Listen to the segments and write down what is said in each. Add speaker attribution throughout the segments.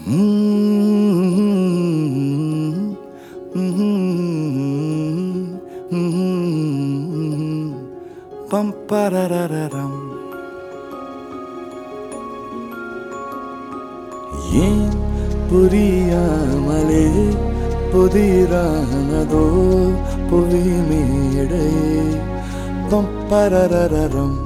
Speaker 1: பம்பரரரம் ஏன் புரியாமலே புதிரானதோ புவி மேடை பம்பரரரம்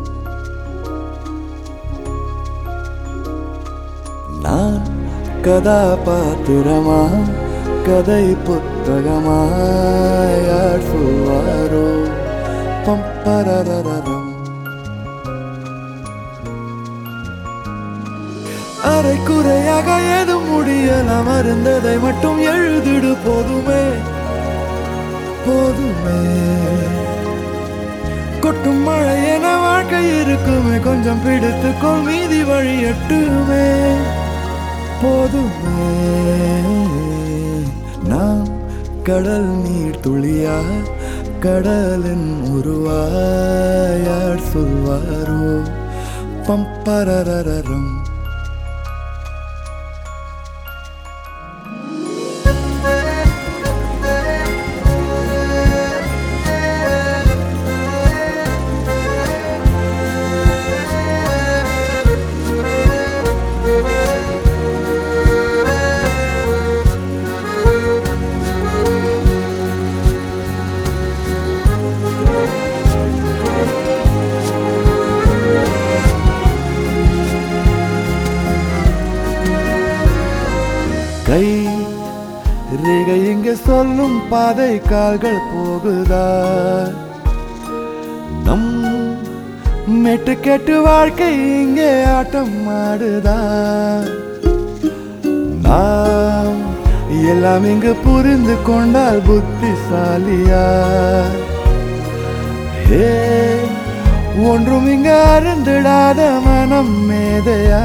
Speaker 1: நான் கதாபாத்திரமா கதை புத்தகமா யார் சொல்வாரோ பம்பரரரம் அரை குறையாக ஏதும் முடியல மருந்ததை மட்டும் எழுதிடு போதுமே போதுமே கொட்டும் மழை என வாழ்க்கை இருக்குமே கொஞ்சம் பிடித்துக்கொள் மீதி வழி எட்டுமே போதுமே நாம் கடல் நீர் துளியா கடலின் உருவாயார் சொல்வாரோ பம்பரரரம் கை ரேகை இங்க சொல்லும் பாதை கால்கள் போகுதா நம் மெட்டு கெட்டு வாழ்க்கை இங்கே ஆட்டம் ஆடுதா நாம் எல்லாம் இங்கு புரிந்து கொண்டால் புத்திசாலியா ஹே ஒன்றும் இங்கு அருந்திடாத மனம் மேதையா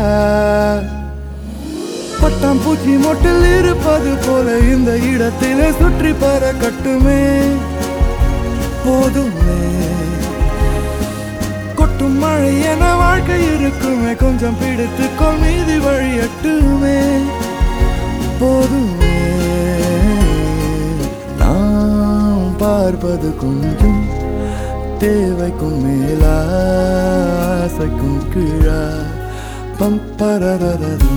Speaker 1: பட்டாம் பூச்சி மொட்டில் இருப்பது போல இந்த இடத்திலே சுற்றி பறக்கட்டுமே போதுமே கொட்டும் மழை என வாழ்க்கை இருக்குமே கொஞ்சம் பிடித்துக்கொள் மீதி வழியட்டுமே போதுமே நாம் பார்ப்பது கொஞ்சம் தேவைக்கும் மேலா ஆசைக்கும் கீழா பம்பரரரம்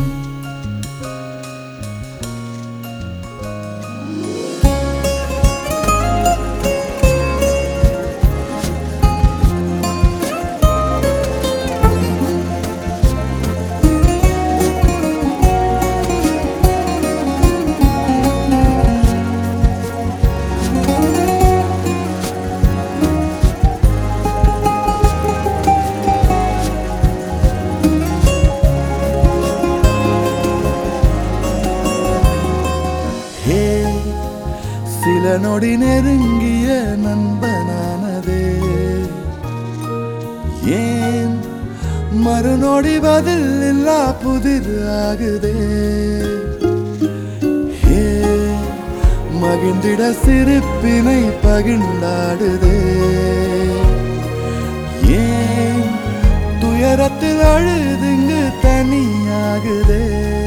Speaker 1: ஹே சில நொடி நெருங்கிய நண்பனானதே ஏன் மறுநொடி பதில் இல்லா புதிர் ஆகுதே ஹே மகிழ்ந்திட சிரிப்பினை பகிர்ந்தாடுதே ஏன் துயரத்தில் அழுதுங்கு தனியாகுதே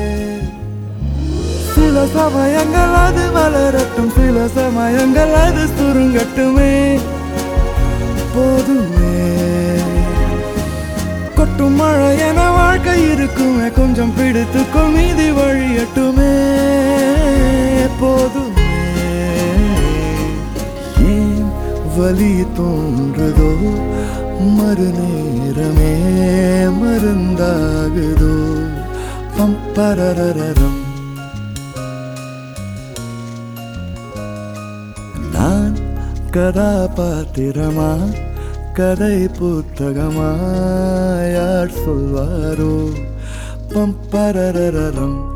Speaker 1: சில சமயங்கள் அது வளரட்டும் சில சமயங்கள் அது சுருங்கட்டுமே போதுமே கொட்டும் மழை என வாழ்க்கை இருக்குமே கொஞ்சம் பிடித்துக்கொள் மீதி வழியட்டுமே போதுமே ஏன் வலி தோன்றுதோ மறுநேரமே மருந்தாகுதோ பம்பரரரம் நான் கதாபாத்திரமா கதை புத்தகமா யார் சொல்வாரோ பம்பரரரம்